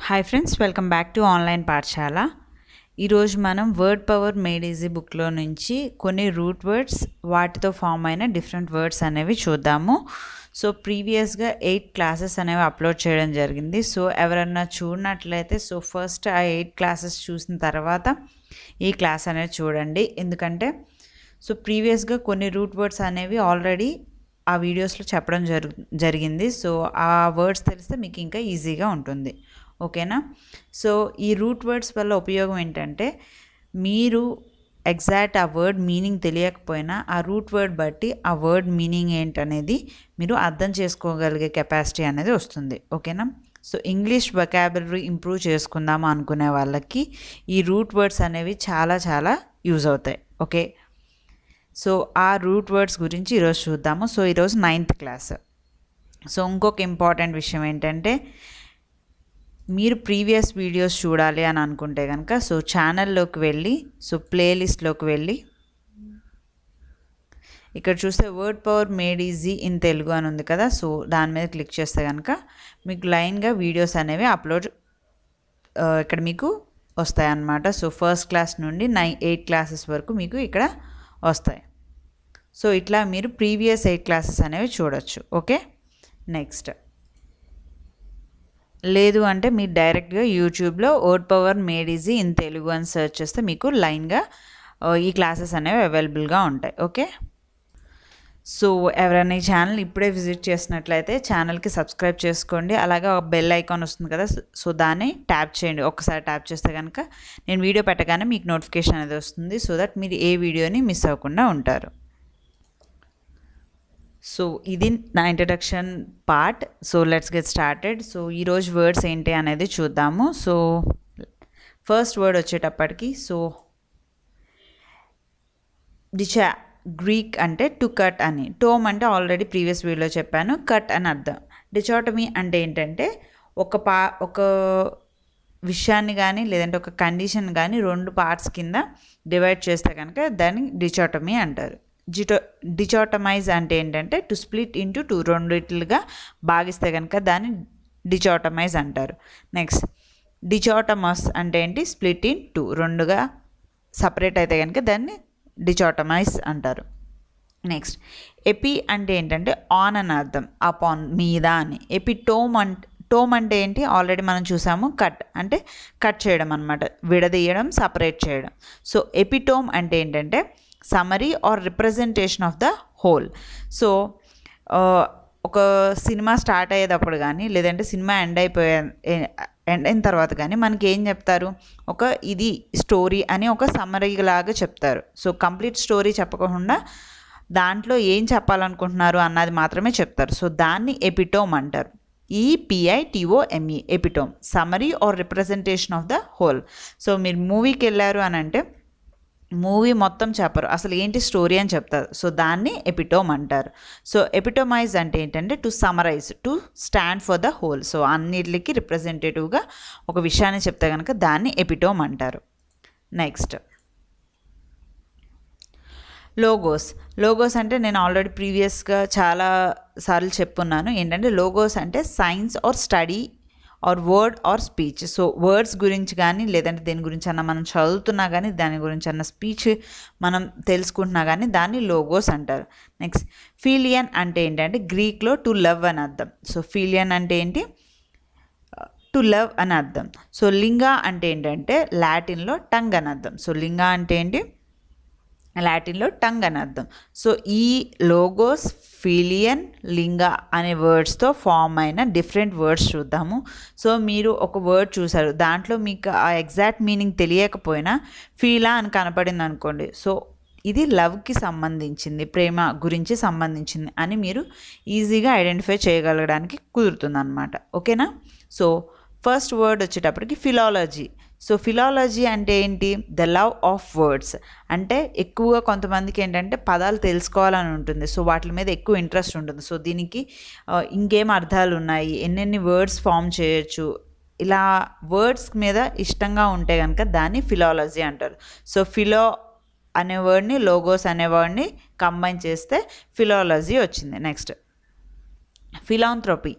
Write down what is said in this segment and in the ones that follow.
hi friends welcome back to online Pathashala ఈరోజు మనం word power made easy బుక్లో నుంచి కొన్ని రూట్ వర్డ్స్ వాటితో ఫామ్ అయిన డిఫరెంట్ వర్డ్స్ అనేవి చూద్దాము సో ప్రీవియస్గా ఎయిట్ క్లాసెస్ అనేవి అప్లోడ్ చేయడం జరిగింది సో ఎవరన్నా చూడనట్లయితే సో ఫస్ట్ ఆ ఎయిట్ క్లాసెస్ చూసిన తర్వాత ఈ క్లాస్ అనేది చూడండి ఎందుకంటే సో ప్రీవియస్గా కొన్ని రూట్ వర్డ్స్ అనేవి ఆల్రెడీ ఆ వీడియోస్లో చెప్పడం జరు జరిగింది సో ఆ వర్డ్స్ తెలిస్తే మీకు ఇంకా ఈజీగా ఉంటుంది ఓకేనా సో ఈ రూట్ వర్డ్స్ వల్ల ఉపయోగం ఏంటంటే మీరు ఎగ్జాక్ట్ ఆ వర్డ్ మీనింగ్ తెలియకపోయినా ఆ రూట్ వర్డ్ బట్టి ఆ వర్డ్ మీనింగ్ ఏంటనేది మీరు అర్థం చేసుకోగలిగే కెపాసిటీ అనేది వస్తుంది ఓకేనా సో ఇంగ్లీష్ వొకాబులరీ ఇంప్రూవ్ చేసుకుందాము అనుకునే వాళ్ళకి ఈ రూట్ వర్డ్స్ అనేవి చాలా చాలా యూజ్ అవుతాయి ఓకే సో ఆ రూట్ వర్డ్స్ గురించి ఈరోజు చూద్దాము సో ఈరోజు నైన్త్ క్లాస్ సో ఇంకొక ఇంపార్టెంట్ విషయం ఏంటంటే మీరు ప్రీవియస్ వీడియోస్ చూడాలి అని అనుకుంటే కనుక సో ఛానల్లోకి వెళ్ళి సో ప్లేలిస్ట్లోకి వెళ్ళి ఇక్కడ చూస్తే word power made easy in Telugu అని ఉంది కదా సో దాని మీద క్లిక్ చేస్తే కనుక మీకు లైన్గా వీడియోస్ అనేవి అప్లోడ్ ఇక్కడ మీకు వస్తాయి అన్నమాట సో ఫస్ట్ క్లాస్ నుండి నైన్ ఎయిట్ క్లాసెస్ వరకు మీకు ఇక్కడ వస్తాయి సో ఇట్లా మీరు ప్రీవియస్ ఎయిట్ క్లాసెస్ అనేవి చూడొచ్చు ఓకే నెక్స్ట్ లేదు అంటే మీరు డైరెక్ట్గా యూట్యూబ్లో word power made easy in Telugu అని సెర్చ్ చేస్తే మీకు లైన్గా ఈ క్లాసెస్ అనేవి అవైలబుల్గా ఉంటాయి ఓకే సో ఎవరైనా ఈ ఛానల్ ఇప్పుడే విజిట్ చేసినట్లయితే ఛానల్కి సబ్స్క్రైబ్ చేసుకోండి అలాగే ఒక బెల్ ఐకాన్ వస్తుంది కదా సో దాన్ని ట్యాప్ చేయండి ఒక్కసారి ట్యాప్ చేస్తే కనుక నేను వీడియో పెట్టగానే మీకు నోటిఫికేషన్ అనేది వస్తుంది సో దట్ మీరు ఏ వీడియోని మిస్ అవ్వకుండా ఉంటారు సో ఇది నా introduction part so let's get started so ఈరోజు వర్డ్స్ ఏంటి అనేది చూద్దాము సో ఫస్ట్ వర్డ్ వచ్చేటప్పటికి సో డిచా గ్రీక్ అంటే టు కట్ అని టోమ్ అంటే ఆల్రెడీ ప్రీవియస్ వీడియోలో చెప్పాను కట్ అని అర్థం డిచాటమీ అంటే ఏంటంటే ఒక పా ఒక విషయాన్ని కానీ లేదంటే ఒక కండిషన్ కానీ రెండు పార్ట్స్ కింద డివైడ్ చేస్తే కనుక దాన్ని డిచాటమీ అంటారు జిటో డిచాటమైజ్ అంటే ఏంటంటే టు స్ప్లిట్ ఇంటూ టూ రెండిట్లుగా భాగిస్తే కనుక దాన్ని డిచాటమైజ్ అంటారు నెక్స్ట్ డిచాటమస్ అంటే ఏంటి స్ప్లిట్ ఇన్ టూ రెండుగా సపరేట్ అయితే కనుక దాన్ని డిచాటమైజ్ అంటారు నెక్స్ట్ ఎపి అంటే ఏంటంటే ఆన్ అని అర్థం అపాన్ మీద అని ఎపి టోమ్ అంటే టోమ్ అంటే ఏంటి ఆల్రెడీ మనం చూసాము కట్ అంటే కట్ చేయడం అనమాట విడదీయడం సపరేట్ చేయడం సో ఎపిటోమ్ అంటే ఏంటంటే summary or representation of the whole so ఒక సినిమా స్టార్ట్ అయ్యేటప్పుడు కానీ లేదంటే సినిమా ఎండ్ అయిపోయే ఎండ్ అయిన తర్వాత కానీ మనకి ఏం చెప్తారు ఒక ఇది స్టోరీ అని ఒక సమరీ లాగా చెప్తారు సో కంప్లీట్ స్టోరీ చెప్పకుండా దాంట్లో ఏం చెప్పాలనుకుంటున్నారు అన్నది మాత్రమే చెప్తారు సో దాన్ని ఎపిటోమ్ అంటారు ఈపిఐటిఓఎంఈ epitome summary or representation of the whole so మీరు మూవీకి వెళ్ళారు అని అంటే మూవీ మొత్తం చెప్పరు అసలు ఏంటి స్టోరీ అని చెప్తారు సో దాన్ని ఎపిటోమ్ అంటారు సో ఎపిటోమైజ్ అంటే ఏంటంటే to summarise to stand for the whole so అన్నిటికి రిప్రజెంటేటివ్గా ఒక విషయాన్ని చెప్తే కనుక దాన్ని ఎపిటోమ్ అంటారు నెక్స్ట్ లోగోస్ లోగోస్ అంటే నేను ఆల్రెడీ ప్రీవియస్గా చాలా సార్లు చెప్పున్నాను ఏంటంటే లోగోస్ అంటే science or study or word or speech so words గురించి కానీ లేదంటే దేని గురించి అన్న మనం చదువుతున్నా కానీ దాని గురించి అన్న స్పీచ్ మనం తెలుసుకుంటున్నా కానీ దాన్ని లోగోస్ అంటారు నెక్స్ట్ ఫీలియన్ అంటే ఏంటంటే గ్రీక్లో టు లవ్ అని అర్థం సో ఫీలియన్ అంటే ఏంటి టు లవ్ అని అర్థం సో లింగా అంటే ఏంటంటే లాటిన్లో టంగ్ అని అర్థం సో లింగా అంటే ఏంటి లాటిన్లో టంగ్ అని అర్థం సో ఈ లోగోస్ ఫిలియన్ లింగా అనే వర్డ్స్తో ఫామ్ అయిన డిఫరెంట్ వర్డ్స్ చూద్దాము సో మీరు ఒక వర్డ్ చూసారు దాంట్లో మీకు ఆ ఎగ్జాక్ట్ మీనింగ్ తెలియకపోయినా ఫీలా అని కనపడింది అనుకోండి సో ఇది లవ్కి సంబంధించింది ప్రేమ గురించి సంబంధించింది అని మీరు ఈజీగా ఐడెంటిఫై చేయగలగడానికి కుదురుతుంది అనమాట ఓకేనా సో ఫస్ట్ వర్డ్ వచ్చేటప్పటికి ఫిలాలజీ సో ఫిలాలజీ అంటే ఏంటి ద లవ్ ఆఫ్ వర్డ్స్ అంటే ఎక్కువగా కొంతమందికి ఏంటంటే పదాలు తెలుసుకోవాలని ఉంటుంది సో వాటి మీద ఎక్కువ ఇంట్రెస్ట్ ఉంటుంది సో దీనికి ఇంకేం అర్థాలు ఉన్నాయి ఎన్నెన్ని వర్డ్స్ ఫామ్ చేయొచ్చు ఇలా వర్డ్స్ మీద ఇష్టంగా ఉంటే కనుక దాన్ని ఫిలాలజీ అంటారు సో ఫిలో అనే వర్డ్ని లోగోస్ అనే వర్డ్ని కంబైన్ చేస్తే ఫిలాలజీ వచ్చింది నెక్స్ట్ ఫిలాంథ్రపీ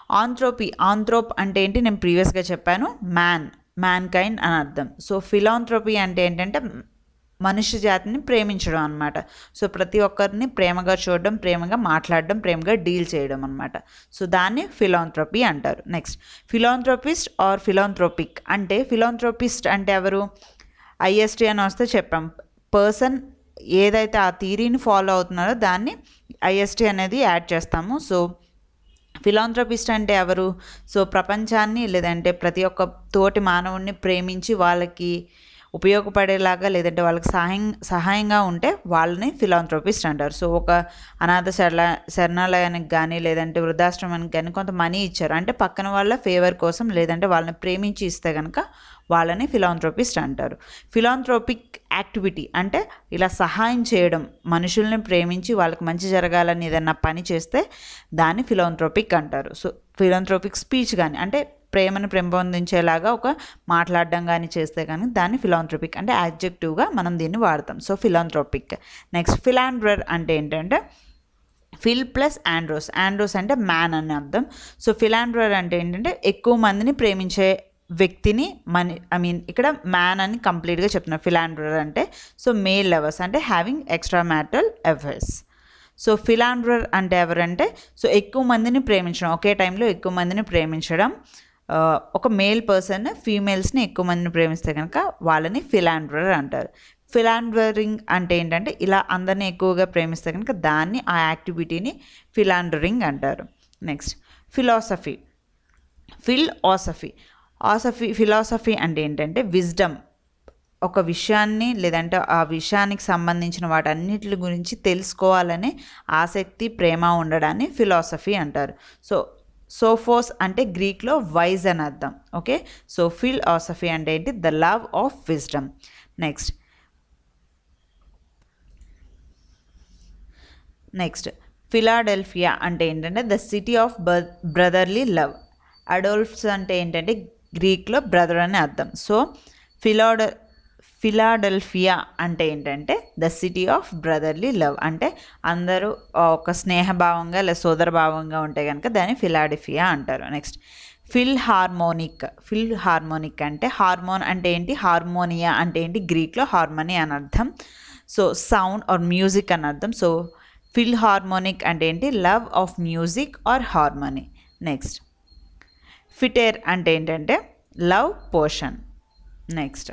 ఆంథ్రోపీ ఆంథ్రోప్ అంటే ఏంటి నేను ప్రీవియస్గా చెప్పాను మ్యాన్ మ్యాన్ కైండ్ అని అర్థం సో ఫిలాంథ్రోపీ అంటే ఏంటంటే మనుష్య జాతిని ప్రేమించడం అనమాట సో ప్రతి ఒక్కరిని ప్రేమగా చూడడం ప్రేమగా మాట్లాడడం ప్రేమగా డీల్ చేయడం అనమాట సో దాన్ని ఫిలాంథ్రపీ అంటారు నెక్స్ట్ ఫిలాంథ్రోపిస్ట్ ఆర్ ఫిలాంథ్రోపిక్ అంటే ఫిలాంథ్రోపిస్ట్ అంటే ఎవరు ఐఎస్టీ అని వస్తే చెప్పాం పర్సన్ ఏదైతే ఆ థీరీని ఫాలో అవుతున్నారో దాన్ని ఐఎస్టీ అనేది యాడ్ చేస్తాము సో ఫిలాంథ్రపిస్ట్ అంటే ఎవరు సో ప్రపంచాన్ని లేదంటే ప్రతి ఒక్క తోటి మానవుడిని ప్రేమించి వాళ్ళకి ఉపయోగపడేలాగా లేదంటే వాళ్ళకి సహాయం సహాయంగా ఉంటే వాళ్ళని ఫిలాంథ్రోపిస్ట్ అంటారు సో ఒక అనాథ శరణ శరణాలయానికి కానీ లేదంటే వృద్ధాశ్రమానికి కానీ కొంత మనీ ఇచ్చారు అంటే పక్కన వాళ్ళ ఫేవర్ కోసం లేదంటే వాళ్ళని ప్రేమించి ఇస్తే కనుక వాళ్ళని ఫిలాంథ్రోపిస్ట్ అంటారు ఫిలాంథ్రోపిక్ యాక్టివిటీ అంటే ఇలా సహాయం చేయడం మనుషుల్ని ప్రేమించి వాళ్ళకి మంచి జరగాలని ఏదైనా పని చేస్తే దాన్ని ఫిలాంథ్రోపిక్ అంటారు సో ఫిలాంథ్రోపిక్ స్పీచ్ కానీ అంటే ప్రేమను పెంపొందించేలాగా ఒక మాట్లాడడం కానీ చేస్తే కానీ దాన్ని ఫిలాంథ్రోపిక్ అంటే యాడ్జెక్టివ్గా మనం దీన్ని వాడతాం సో ఫిలాంథ్రోపిక్ నెక్స్ట్ ఫిలాండ్రర్ అంటే ఏంటంటే ఫిల్ ప్లస్ ఆండ్రోస్ ఆండ్రోస్ అంటే మ్యాన్ అని అర్థం సో ఫిలాండ్రర్ అంటే ఏంటంటే ఎక్కువ మందిని ప్రేమించే వ్యక్తిని మన ఐ మీన్ ఇక్కడ మ్యాన్ అని కంప్లీట్గా చెప్తున్నారు ఫిలాండ్రర్ అంటే సో మేల్ లెవర్స్ అంటే having extra marital affairs so philanderer అంటే ఎవరంటే సో ఎక్కువ మందిని ప్రేమించడం ఒకే టైంలో ఎక్కువ మందిని ప్రేమించడం ఆ, ఒక మేల్ పర్సన్ ఫీమేల్స్ని ఎక్కువ మందిని ప్రేమిస్తే కనుక వాళ్ళని ఫిలాండ్రర్ అంటారు ఫిలాండ్రరింగ్ అంటే ఏంటంటే ఇలా అందరినీ ఎక్కువగా ప్రేమిస్తే కనుక దాన్ని ఆ యాక్టివిటీని ఫిలాండరింగ్ అంటారు next philosophy phil osophy osophy philosophy అంటే ఏంటంటే విజ్డమ్ ఒక విషయాన్ని లేదంటే ఆ విషయానికి సంబంధించిన వాటన్నిటి గురించి తెలుసుకోవాలనే ఆసక్తి ప్రేమ ఉండడాన్ని ఫిలాసఫీ అంటారు సో సోఫోస్ అంటే గ్రీక్లో వైజ్ అని అర్థం ఓకే సో ఫిలాసఫీ అంటే ఏంటి the love of wisdom next next Philadelphia అంటే ఏంటంటే the city of brotherly love adelphos అంటే ఏంటంటే గ్రీక్లో బ్రదర్ అని అర్థం సో ఫిలాడ ఫిలాడెల్ఫియా అంటే ఏంటంటే the city of brotherly love అంటే అందరూ ఒక స్నేహభావంగా లేదా సోదరభావంగా ఉంటే కనుక దాన్ని ఫిలాడెల్ఫియా అంటారు next philharmonic philharmonic అంటే హార్మోన్ అంటే ఏంటి హార్మోనియా అంటే ఏంటి గ్రీక్లో హార్మోని అని అర్థం సో సౌండ్ ఆర్ మ్యూజిక్ అని అర్థం సో ఫిల్ హార్మోనిక్ అంటే ఏంటి love of music or harmony next philter అంటే ఏంటంటే love potion next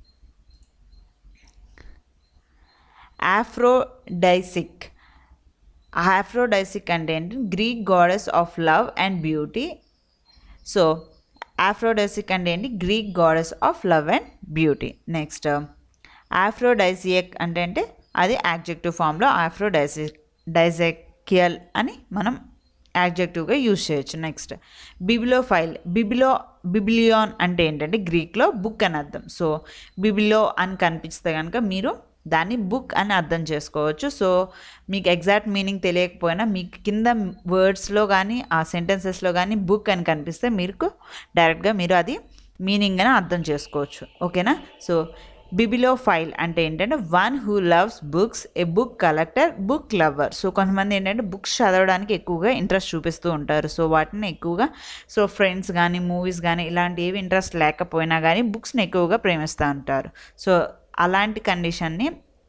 aphrodisiac aphrodisiac అంటే ఏంటి Greek goddess of love and beauty so aphrodisiac అంటే ఏంటి Greek goddess of love and beauty next aphrodisiac అంటే అంటే అది యాడ్జెక్టివ్ ఫామ్లో ఆఫ్రోడైసి డైజెకియల్ అని మనం యాడ్జెక్టివ్గా యూజ్ చేయొచ్చు నెక్స్ట్ బిబిలోఫైల్ బిబిలో బిబిలియాన్ అంటే ఏంటంటే గ్రీక్లో బుక్ అని అర్థం సో బిబిలో అని కనిపిస్తే కనుక మీరు దాన్ని బుక్ అని అర్థం చేసుకోవచ్చు సో మీకు ఎగ్జాక్ట్ మీనింగ్ తెలియకపోయినా మీకు కింద వర్డ్స్లో కానీ ఆ సెంటెన్సెస్లో కానీ బుక్ అని కనిపిస్తే మీకు డైరెక్ట్గా మీరు అది మీనింగ్ అని అర్థం చేసుకోవచ్చు ఓకేనా సో బిబిలో ఫైల్ అంటే ఏంటంటే one who loves books a book collector book lover so కొంతమంది ఏంటంటే బుక్స్ చదవడానికి ఎక్కువగా ఇంట్రెస్ట్ చూపిస్తూ ఉంటారు సో వాటిని ఎక్కువగా సో ఫ్రెండ్స్ కానీ మూవీస్ కానీ ఇలాంటి ఏవి ఇంట్రెస్ట్ లేకపోయినా కానీ బుక్స్ని ఎక్కువగా ప్రేమిస్తూ ఉంటారు సో అలాంటి కండిషన్ని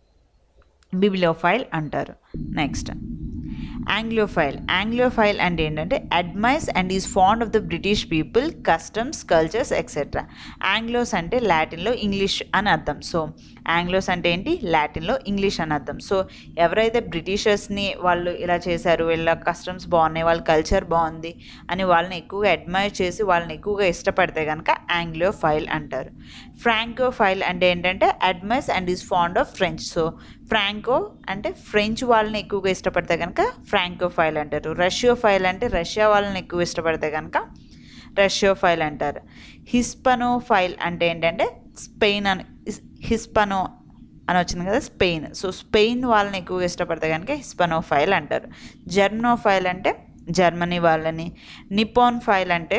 బిబిలోఫైల్ అంటారు నెక్స్ట్ ఆంగ్లోఫైల్ ఆంగ్లోఫైల్ అంటే ఏంటంటే admires and is fond of the British people customs cultures et cetera anglos అంటే లాటిన్లో ఇంగ్లీష్ అని అర్థం సో ఆంగ్లోస్ అంటే ఏంటి లాటిన్లో ఇంగ్లీష్ అని అర్థం సో ఎవరైతే బ్రిటిషర్స్ని వాళ్ళు ఇలా చేశారు వీళ్ళ కస్టమ్స్ బాగున్నాయి వాళ్ళ కల్చర్ బాగుంది అని వాళ్ళని ఎక్కువగా అడ్మైర్ చేసి వాళ్ళని ఎక్కువగా ఇష్టపడితే కనుక ఆంగ్లో ఫైల్ అంటారు ఫ్రాంకో ఫైల్ అంటే ఏంటంటే admires and is fond of French so franco అంటే ఫ్రెంచ్ వాళ్ళని ఎక్కువగా ఇష్టపడితే కనుక ఫ్రాంకో ఫైల్ అంటారు రష్యో ఫైల్ అంటే రష్యా వాళ్ళని ఎక్కువ ఇష్టపడితే కనుక రష్యో ఫైల్ అంటారు హిస్పనో ఫైల్ అంటే ఏంటంటే స్పెయిన్ అని హిస్పనో అని వచ్చింది కదా స్పెయిన్ సో స్పెయిన్ వాళ్ళని ఎక్కువగా ఇష్టపడితే కనుక హిస్పనో ఫైల్ అంటారు జర్మనో ఫైల్ అంటే జర్మనీ వాళ్ళని నిపాన్ ఫైల్ అంటే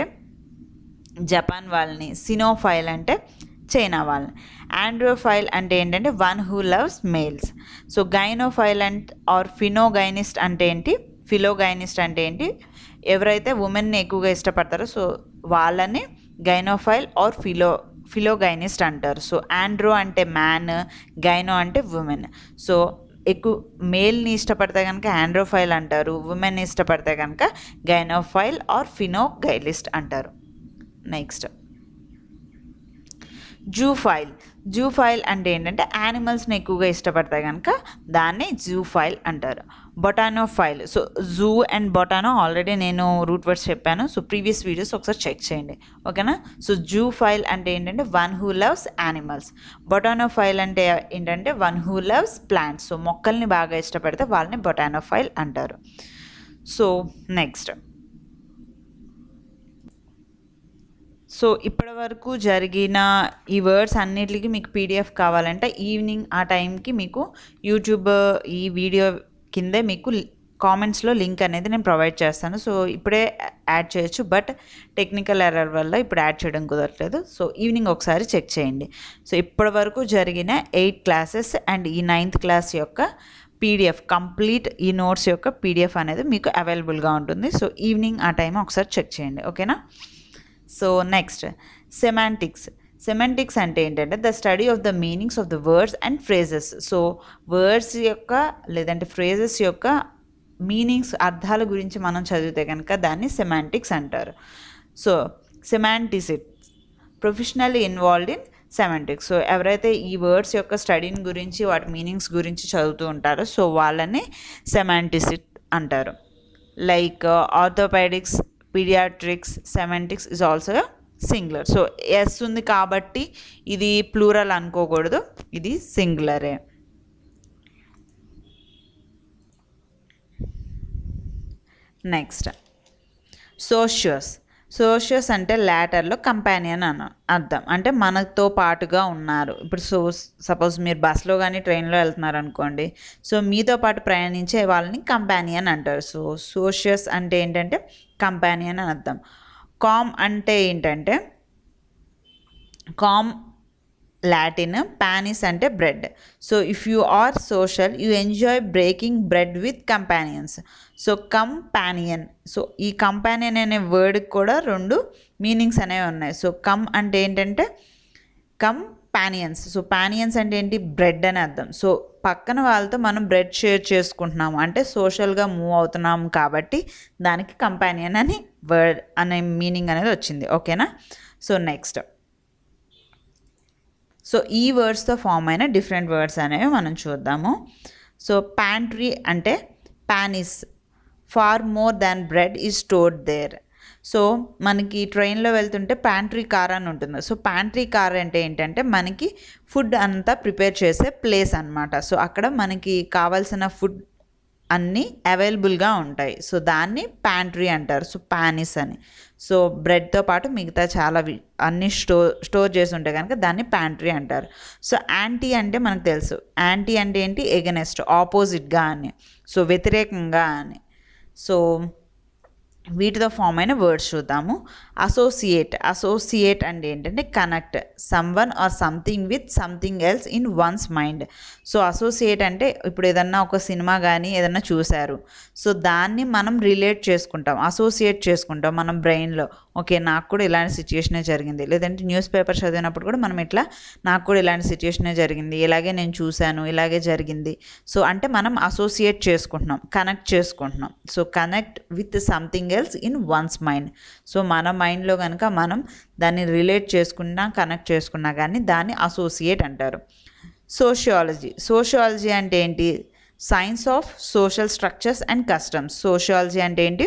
జపాన్ వాళ్ళని సినోఫైల్ అంటే చైనా వాళ్ళని ఆండ్రోఫైల్ అంటే ఏంటంటే one who loves males so gynophile and or philogynist అంటే ఏంటి ఫిలోగైనిస్ట్ అంటే ఏంటి ఎవరైతే ఉమెన్ని ఎక్కువగా ఇష్టపడతారో సో వాళ్ళని గైనోఫైల్ ఆర్ ఫిలో ఫిలోగైనిస్ట్ అంటారు సో ఆండ్రో అంటే మ్యాన్ గైనో అంటే ఉమెన్ సో ఎక్కువ మేల్ని ఇష్టపడితే కనుక ఆండ్రోఫైల్ అంటారు ఉమెన్ని ఇష్టపడితే కనుక గైనోఫైల్ ఆర్ ఫినోగైలిస్ట్ అంటారు నెక్స్ట్ జూఫైల్ జూఫైల్ అంటే ఏంటంటే యానిమల్స్ని ఎక్కువగా ఇష్టపడితే కనుక దాన్ని జూఫైల్ అంటారు botanophile so zoo and botano already నేను రూట్ వర్డ్స్ చెప్పాను సో ప్రీవియస్ వీడియోస్ ఒకసారి చెక్ చేయండి ఓకేనా సో జూఫైల్ అంటే ఏంటంటే one who loves animals botanophile అంటే ఏంటంటే one who loves plants so మొక్కల్ని బాగా ఇష్టపడితే వాళ్ళని బొటానోఫైల్ అంటారు సో నెక్స్ట్ సో ఇప్పటి వరకు జరిగిన ఈ వర్డ్స్ అన్నిటికీ మీకు పీడిఎఫ్ కావాలంటే ఈవినింగ్ ఆ టైంకి మీకు యూట్యూబ్ ఈ వీడియో కిందే మీకు కామెంట్స్లో లింక్ అనేది నేను ప్రొవైడ్ చేస్తాను సో ఇప్పుడే యాడ్ చేయొచ్చు బట్ టెక్నికల్ ఎర్రర్ వల్ల ఇప్పుడు యాడ్ చేయడం కుదరట్లేదు సో ఈవినింగ్ ఒకసారి చెక్ చేయండి సో ఇప్పటి వరకు జరిగిన ఎయిట్ క్లాసెస్ అండ్ ఈ నైన్త్ క్లాస్ యొక్క పీడిఎఫ్ కంప్లీట్ ఈ నోట్స్ యొక్క పీడిఎఫ్ అనేది మీకు అవైలబుల్గా ఉంటుంది సో ఈవినింగ్ ఆ టైం ఒకసారి చెక్ చేయండి ఓకేనా సో నెక్స్ట్ సెమాంటిక్స్ సెమాంటిక్స్ అంటే ఏంటంటే the study of the meanings of the words and phrases so words యొక్క లేదంటే ఫ్రేజెస్ యొక్క మీనింగ్స్ అర్థాల గురించి మనం చదివితే కనుక దాన్ని సెమాంటిక్స్ అంటారు so semanticist professionally involved in semantics so ఎవరైతే ఈ వర్డ్స్ యొక్క స్టడీని గురించి వాటి మీనింగ్స్ గురించి చదువుతూ ఉంటారో సో వాళ్ళని సెమాంటిసిట్ అంటారు like orthopaedics paediatrics semantics is also singular so S ఉంది కాబట్టి ఇది ప్లూరల్ అనుకోకూడదు ఇది సింగులరే నెక్స్ట్ సోషియస్ సోషియస్ అంటే లాటర్లో కంపానియన్ అన్న అర్థం అంటే మనతో పాటుగా ఉన్నారు ఇప్పుడు సో సపోజ్ మీరు బస్లో కానీ ట్రైన్లో వెళ్తున్నారు అనుకోండి సో మీతో పాటు ప్రయాణించే వాళ్ళని కంపానియన్ అంటారు సో సోషియస్ అంటే ఏంటంటే కంపానియన్ అని అర్థం కామ్ అంటే ఏంటంటే కామ్ లాటిన్ పానిస్ అంటే bread so if you are social you enjoy breaking bread with companions so companion so ఈ కంపానియన్ అనే వర్డ్కి కూడా రెండు మీనింగ్స్ అనేవి ఉన్నాయి సో కమ్ అంటే ఏంటంటే కమ్ పానియన్స్ సో పానియన్స్ అంటే ఏంటి బ్రెడ్ అని అర్థం సో పక్కన వాళ్ళతో మనం బ్రెడ్ షేర్ చేసుకుంటున్నాము అంటే సోషల్గా మూవ్ అవుతున్నాము కాబట్టి దానికి కంపానియన్ అని వర్డ్ అనే మీనింగ్ అనేది వచ్చింది ఓకేనా సో నెక్స్ట్ సో ఈ వర్డ్స్తో ఫామ్ అయిన డిఫరెంట్ వర్డ్స్ అనేవి మనం చూద్దాము సో ప్యాంట్రీ అంటే panis far more than bread is stored there so మనకి ట్రైన్లో వెళ్తుంటే ప్యాంట్రీ కార్ అని ఉంటుంది సో ప్యాంట్రీ కార్ అంటే ఏంటంటే మనకి ఫుడ్ అంతా ప్రిపేర్ చేసే ప్లేస్ అనమాట సో అక్కడ మనకి కావాల్సిన ఫుడ్ అన్నీ అవైలబుల్గా ఉంటాయి సో దాన్ని ప్యాంట్రీ అంటారు సో పానిస్ అని సో బ్రెడ్తో పాటు మిగతా చాలా వి- అన్ని స్టోర్ స్టోర్ చేసి ఉంటే కనుక దాన్ని ప్యాంట్రీ అంటారు సో యాంటీ అంటే మనకు తెలుసు యాంటీ అంటే ఏంటి ఎగనెస్ట్ ఆపోజిట్గా అని సో వ్యతిరేకంగా అని సో వీటితో ఫామ్ అయిన వర్డ్స్ చూద్దాము అసోసియేట్ అసోసియేట్ అంటే ఏంటంటే connect someone or something with something else in one's mind so associate అంటే ఇప్పుడు ఏదన్నా ఒక సినిమా కానీ ఏదన్నా చూశారు సో దాన్ని మనం రిలేట్ చేసుకుంటాం అసోసియేట్ చేసుకుంటాం మనం బ్రెయిన్లో ఓకే నాకు కూడా ఇలాంటి సిచ్యుయేషనే జరిగింది లేదంటే న్యూస్ పేపర్ చదివినప్పుడు కూడా మనం ఇట్లా నాకు కూడా ఇలాంటి సిచ్యుయేషనే జరిగింది ఇలాగే నేను చూశాను ఇలాగే జరిగింది సో అంటే మనం అసోసియేట్ చేసుకుంటున్నాం కనెక్ట్ చేసుకుంటున్నాం so connect with something else in one's mind so మన మైండ్లో కనుక మనం దాన్ని రిలేట్ చేసుకున్నా కనెక్ట్ చేసుకున్నా కానీ దాన్ని అసోసియేట్ అంటారు సోషియాలజీ సోషియాలజీ అంటే ఏంటి science of social structures and customs sociology అంటే ఏంటి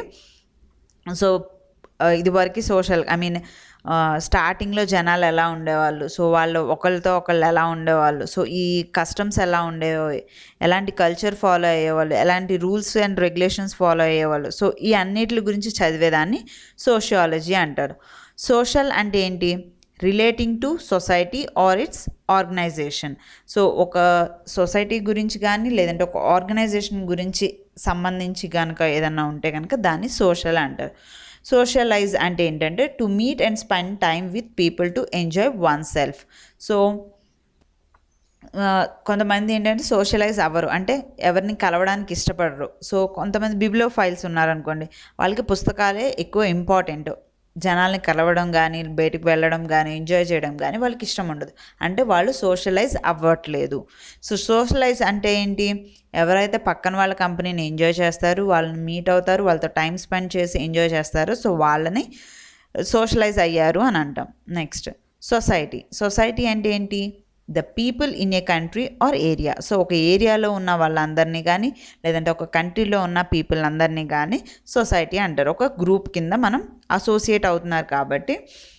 సో ఆ, ఇదివరకు సోషల్ ఐ మీన్ స్టార్టింగ్లో జనాలు ఎలా ఉండేవాళ్ళు సో వాళ్ళు ఒకళ్ళతో ఒకళ్ళు ఎలా ఉండేవాళ్ళు సో ఈ కస్టమ్స్ ఎలా ఉండేవి ఎలాంటి కల్చర్ ఫాలో అయ్యేవాళ్ళు ఎలాంటి రూల్స్ అండ్ రెగ్యులేషన్స్ ఫాలో అయ్యేవాళ్ళు సో ఈ అన్నిటి గురించి చదివేదాన్ని సోషియాలజీ అంటారు సోషల్ అంటే ఏంటి relating to society or its organisation so ఒక సొసైటీ గురించి కానీ లేదంటే ఒక ఆర్గనైజేషన్ గురించి సంబంధించి కనుక ఏదన్నా ఉంటే కనుక దాన్ని సోషల్ అంటారు సోషలైజ్ అంటే ఏంటంటే to meet and spend time with people to enjoy oneself so ఆ, కొంతమంది ఏంటంటే సోషలైజ్ అవ్వరు అంటే ఎవరిని కలవడానికి ఇష్టపడరు సో కొంతమంది బిబ్లో ఫైల్స్ ఉన్నారనుకోండి వాళ్ళకి పుస్తకాలే ఎక్కువ ఇంపార్టెంట్ జనాల్ని కలవడం కానీ బయటికి వెళ్ళడం కానీ ఎంజాయ్ చేయడం కానీ వాళ్ళకి ఇష్టం ఉండదు అంటే వాళ్ళు సోషలైజ్ అవ్వట్లేదు సో సోషలైజ్ అంటే ఏంటి ఎవరైతే పక్కన వాళ్ళ కంపెనీని ఎంజాయ్ చేస్తారు వాళ్ళని మీట్ అవుతారు వాళ్ళతో టైం స్పెండ్ చేసి ఎంజాయ్ చేస్తారు సో వాళ్ళని సోషలైజ్ అయ్యారు అని అంటాం నెక్స్ట్ సొసైటీ సొసైటీ అంటే ఏంటి the people in a country or area so ఒక ఏరియాలో ఉన్న వాళ్ళందరినీ కానీ లేదంటే ఒక కంట్రీలో ఉన్న పీపుల్ అందరినీ కానీ సొసైటీ అంటారు ఒక గ్రూప్ కింద మనం అసోసియేట్ అవుతున్నారు కాబట్టి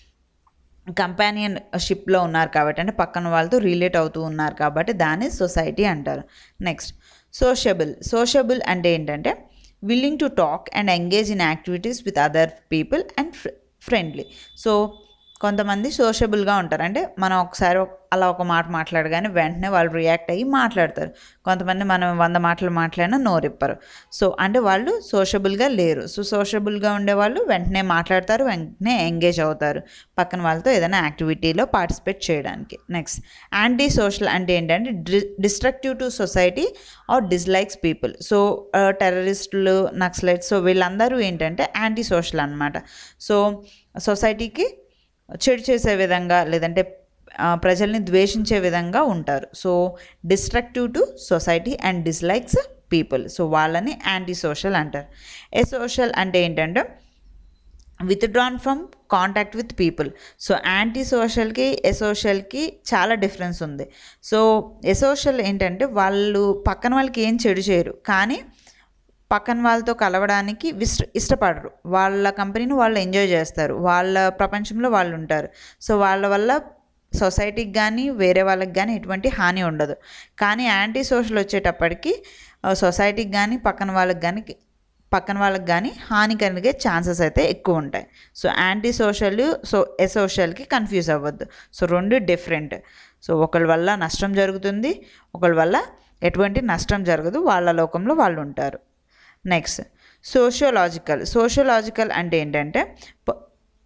కంపానియన్షిప్లో ఉన్నారు కాబట్టి అంటే పక్కన వాళ్ళతో రిలేట్ అవుతూ ఉన్నారు కాబట్టి దాన్ని సొసైటీ అంటారు నెక్స్ట్ సోషబుల్ సోషబుల్ అంటే ఏంటంటే willing to talk and engage in activities with other people and friendly so కొంతమంది సోషబుల్గా ఉంటారు అంటే మనం ఒకసారి ఒక- అలా ఒక మాట మాట్లాడగానే వెంటనే వాళ్ళు రియాక్ట్ అయ్యి మాట్లాడతారు కొంతమంది మనం వంద మాటలు మాట్లాడినా నోరిప్పరు సో అంటే వాళ్ళు సోషబుల్గా లేరు సో సోషబుల్గా ఉండేవాళ్ళు వెంటనే మాట్లాడతారు వెంటనే ఎంగేజ్ అవుతారు పక్కన వాళ్ళతో ఏదైనా యాక్టివిటీలో పార్టిసిపేట్ చేయడానికి నెక్స్ట్ యాంటీ సోషల్ అంటే ఏంటంటే destructive to society or dislikes people so టెర్రరిస్టులు నక్సలైట్స్ సో వీళ్ళందరూ ఏంటంటే యాంటీ సోషల్ అనమాట సో సొసైటీకి చెడు చేసే విధంగా లేదంటే ఆ, ప్రజల్ని ద్వేషించే విధంగా ఉంటారు so destructive to society and dislikes people so వాళ్ళని యాంటీ సోషల్ అంటారు ఏ సోషల్ అంటే ఏంటంటే withdrawn from contact with people so యాంటీ సోషల్కి ఎసోషల్కి చాలా డిఫరెన్స్ ఉంది సో ఎసోషల్ ఏంటంటే వాళ్ళు పక్కన వాళ్ళకి ఏం చెడు చేయరు కానీ పక్కన వాళ్ళతో కలవడానికి విస్ ఇష్టపడరు వాళ్ళ కంపెనీని వాళ్ళు ఎంజాయ్ చేస్తారు వాళ్ళ ప్రపంచంలో వాళ్ళు ఉంటారు సో వాళ్ళ వల్ల సొసైటీకి కానీ వేరే వాళ్ళకి కానీ ఎటువంటి హాని ఉండదు కానీ యాంటీ సోషల్ వచ్చేటప్పటికి ఆ, సొసైటీకి కానీ పక్కన వాళ్ళకి కానీ పక్కన వాళ్ళకి కానీ హాని కలిగే ఛాన్సెస్ అయితే ఎక్కువ ఉంటాయి సో యాంటీ సోషల్ సో ఎసోషల్కి కన్ఫ్యూజ్ అవ్వద్దు సో రెండు డిఫరెంట్ సో ఒకళ్ళ వల్ల నష్టం జరుగుతుంది ఒకళ్ళ వల్ల ఎటువంటి నష్టం జరగదు వాళ్ళ లోకంలో వాళ్ళు ఉంటారు నెక్స్ట్ సోషియోలాజికల్ సోషియోలాజికల్ అంటే ఏంటంటే ప-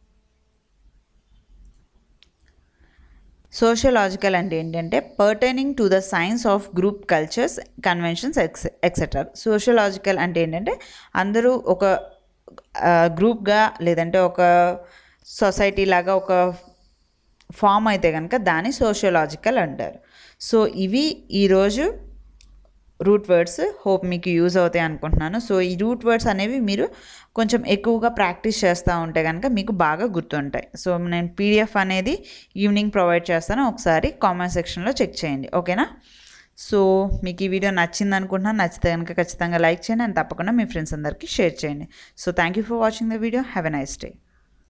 సోషియోలాజికల్ అంటే ఏంటంటే pertaining to the science of group cultures conventions ex et cetera sociological అంటే ఏంటంటే అందరూ ఒక గ్రూప్గా లేదంటే ఒక సొసైటీ లాగా ఒక ఫామ్ అయితే కనుక దాన్ని సోషియోలాజికల్ అంటారు సో ఇవి ఈరోజు రూట్ వర్డ్స్ హోప్ మీకు యూజ్ అవుతాయి అనుకుంటున్నాను సో ఈ రూట్ వర్డ్స్ అనేవి మీరు కొంచెం ఎక్కువగా ప్రాక్టీస్ చేస్తూ ఉంటే కనుక మీకు బాగా గుర్తుంటాయి సో నేను పీడిఎఫ్ అనేది ఈవినింగ్ ప్రొవైడ్ చేస్తాను ఒకసారి కామెంట్ సెక్షన్లో చెక్ చేయండి ఓకేనా సో మీకు ఈ వీడియో నచ్చింది అనుకుంటున్నాను నచ్చితే కనుక ఖచ్చితంగా లైక్ చేయండి అండ్ తప్పకుండా మీ ఫ్రెండ్స్ అందరికీ షేర్ చేయండి so thank you for watching the video have a nice day